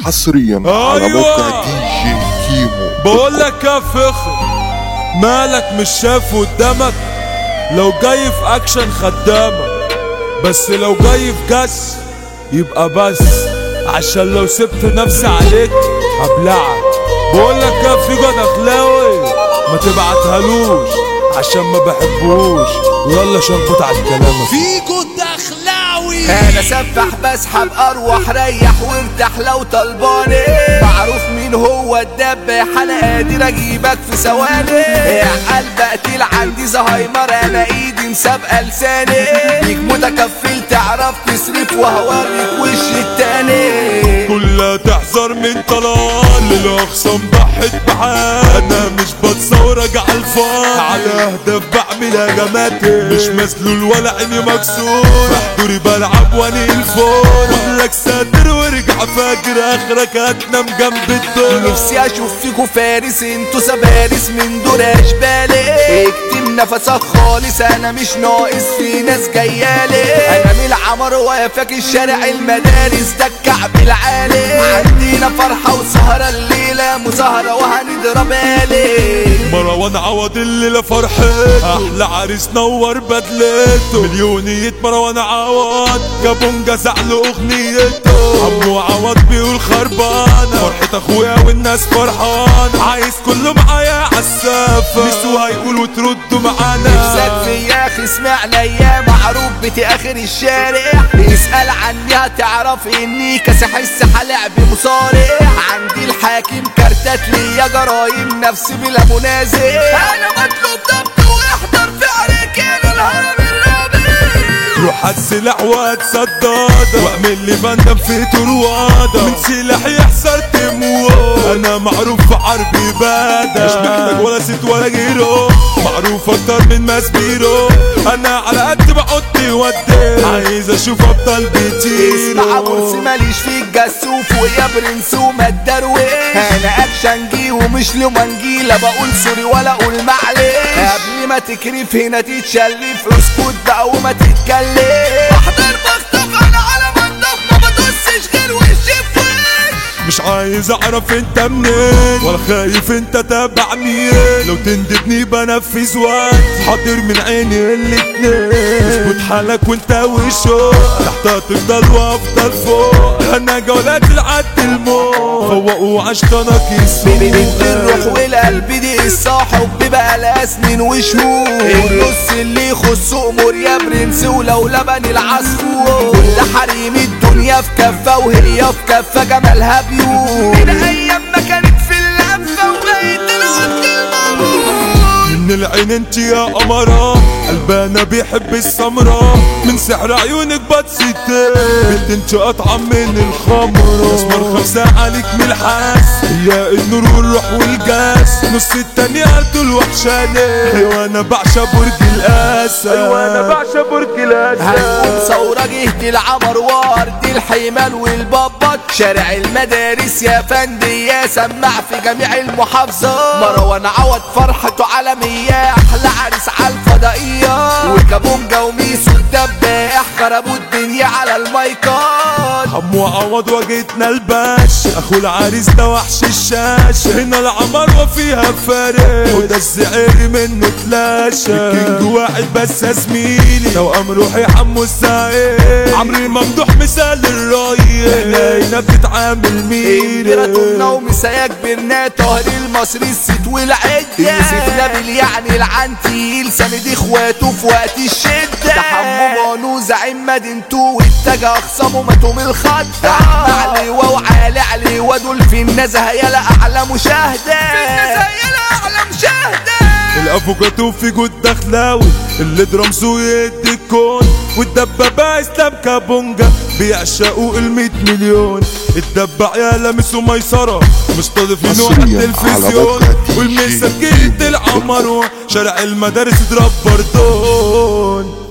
حصريا على أيوة. موقع دي جي كيمو بقول لك يا فخر مالك مش شايف قدامك لو جاي في اكشن خدامك بس لو جاي في جس يبقى بس عشان لو سبت نفسي عليك هبلعك بقول لك يا فيجو دخلاوي ما تبعتهالوش عشان ما بحبوش ويلا شنطة على كلامك فيكو الدخلاوي انا سبح بسحب اروح ريح وارتاح لو طلباني معروف مين هو الدباح انا قادر اجيبك في ثواني يا قلب قتيل عندي زهايمر انا ايدي مسابقه لساني ليك متكفل تعرف تصرف وهوريك وش التاني كلها تحذر من طلال الاخصام ضحت معانا مش بتصور على الفاضي على اهداف بعمل هجماتي مش مسلول ولا عيني مكسور بحضوري بلعب واني الفول لك ساتر وارجع فاكر اخرك هتنام جنب الدور نفسي اشوف فيكو فارس انتو سبارس من دور اشبالي اكتم نفسك خالص انا مش ناقص في ناس جايالي انا من العمر واقفك الشارع المدارس ده الكعب العالي عندنا فرحة وسهرة الليلة مظاهرة وهنضرب آلي مروان عوض الليلة فرحة أحلى عريس نور بدلته مليونية مروان عوض كابونجا زعل أغنيته عمو عوض بيقول خربانة فرحة أخويا والناس فرحان عايز كله معايا عالسافة نسوا هيقولوا تردوا معانا نفسك فيا اخي اسمعنا يا معروف بتي اخر الشارع اسأل عني هتعرف اني كاسح الساحة لعب مصارع عندي الحاكم كارتات ليا جرايم نفسي بلا منازع انا مطلوب ضبط واحضر في عليك انا الهرم الرابع روح السلاح واتصدد واعمل لي بندم في تروادة من سلاح يحصل تموت انا معروف في حربي بادة مش محتاج ولا ست ولا غيره معروف اكتر من مسبيرو انا على قد بحط ودي عايز اشوف ابطال اسمع بص بيطيروا ماليش في الجسوف ويا برنس وما تدرويش انا اكشن جي ومش لمنجي لا بقول سوري ولا اقول معلش قبل ما تكرف هنا تتشلف اسكت بقى وما تتكلم احضر بخطف انا على منضف ما بدوسش غير وش في وش مش عايز اعرف انت منين ولا خايف انت تابع مين لو تندبني بنفذ وقت حاضر من عيني الاتنين اثبت حالك وانت وشه تحت هتفضل وافضل فوق انا جولات العد الموت فوقوا عشتنا بنت الروح كيسو والقلب دي الصاحب بيبقى لها سنين وشهور النص اللي يخص امور يا برنس ولو لبن العصفور كل حريم الدنيا في كفه وهي في كفه جمالها بيور من ايام ما كانت في اللفه وبقيت القط المامور من العين انت يا قمرة قلبنا بيحب السمرة من سحر عيونك بتسيتي بنت انت اطعم من الخمرة اسمر خمسة عليك من الحاس هي النور والروح والجاس نص التانية قلت الوحشاني ايوه انا بعشق برج الاسد ايوه انا بعشق برج الاسد هنقول ثورة جهة العمر وارض الحمال والبابات شارع المدارس يا فندي يا سمع في جميع المحافظات مروان عوض فرحته عالمية أحلى عريس على الفضائية وكابونجا وميسو الدباح خربوا الدنيا على المايكات حمو عوض واجهتنا الباش اخو العريس ده وحش الشاش هنا العمر وفيها فارق وده الزعير منه تلاشى الكينج واحد بس يا زميلي لو قام روحي حمو السعيد عمري ممدوح مثال الرايق احنا هنا بتتعامل امبراطورنا مين ومسايا كبرنا طاهر المصري الست والعدة يوسف نبيل يعني العنتيل سند اخواته في وقت الشدة تحمم ونو زعيم مدينته واتجه اخصامه ماتوا من الخط علي وعلي علي ودول في النزهة يلا اعلى مشاهدة في النزهة يلا اعلى مشاهدة الافوكاتو في جود دخلاوي اللي درمسو يدي الكون والدبابة اسلام كابونجا بيعشقوا المية مليون الدبع يا لمس وميسرة مستضيفينه على حصرياً على التلفزيون موقع دي جي والمسكين العمر شارع المدارس ضرب بردون